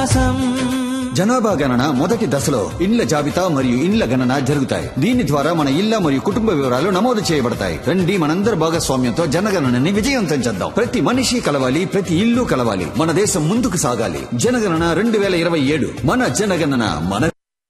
జనాభా గణన మొదటి దశలో ఇండ్ల జాబితా మరియు ఇండ్ల గణన జరుగుతాయి దీని ద్వారా మన ఇళ్ల మరియు కుటుంబ వివరాలు నమోదు చేయబడతాయి రండి మనందరి భాగస్వామ్యంతో జనగణనని విజయవంతం చేద్దాం ప్రతి మనిషి కలవాలి ప్రతి ఇల్లు కలవాలి మన దేశం ముందుకు సాగాలి జనగణన రెండు వేల ఇరవై ఏడు మన జనగణన మన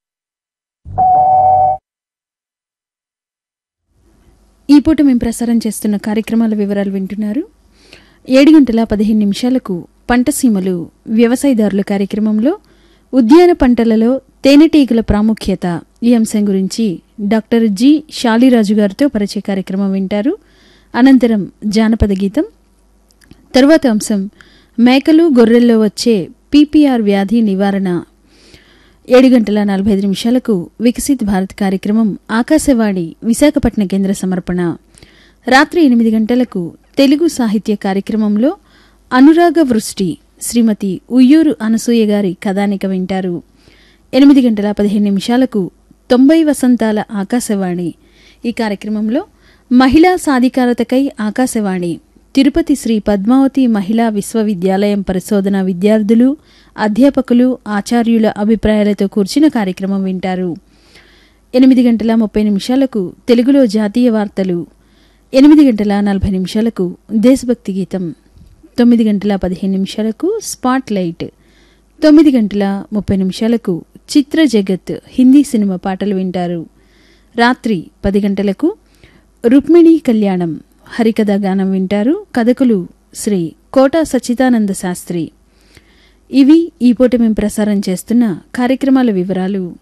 ఈ పూట మేము ప్రసారం చేస్తున్న కార్యక్రమాల వివరాలు వింటున్నారు ఏడు గంటల పదిహేను నిమిషాలకు పంటసీమలు వ్యవసాయదారుల కార్యక్రమంలో ఉద్యాన పంటలలో తేనెటీగల ప్రాముఖ్యత ఈ అంశం గురించి డాక్టర్ జి శాలిరాజు గారితో పరిచయ కార్యక్రమం వింటారు అనంతరం జానపద గీతం తరువాత అంశం మేకలు గొర్రెల్లో వచ్చే పీపీఆర్ వ్యాధి నివారణ ఏడు గంటల నలభై ఐదు నిమిషాలకు వికసిత్ భారత్ కార్యక్రమం ఆకాశవాణి విశాఖపట్నం కేంద్ర సమర్పణ రాత్రి ఎనిమిది గంటలకు తెలుగు సాహిత్య కార్యక్రమంలో అనురాగ వృష్టి శ్రీమతి ఉయ్యూరు అనసూయ గారి కథానిక వింటారు ఎనిమిది గంటల పదిహేను నిమిషాలకు తొంభై వసంతాల ఆకాశవాణి ఈ కార్యక్రమంలో మహిళా సాధికారతకై ఆకాశవాణి తిరుపతి శ్రీ పద్మావతి మహిళా విశ్వవిద్యాలయం పరిశోధన విద్యార్థులు అధ్యాపకులు ఆచార్యుల అభిప్రాయాలతో కూర్చిన కార్యక్రమం వింటారు ఎనిమిది గంటల ముప్పై నిమిషాలకు తెలుగులో జాతీయ వార్తలు ఎనిమిది గంటల నలభై నిమిషాలకు దేశభక్తి గీతం తొమ్మిది గంటల పదిహేను నిమిషాలకు స్పాట్ లైట్ తొమ్మిది గంటల ముప్పై నిమిషాలకు చిత్ర జగత్ హిందీ సినిమా పాటలు వింటారు రాత్రి పది గంటలకు రుక్మిణీ కళ్యాణం హరికథ గానం వింటారు కథకులు శ్రీ కోట సచ్చిదానంద శాస్త్రి ఇవి ఈ పూట మేము ప్రసారం చేస్తున్న కార్యక్రమాల వివరాలు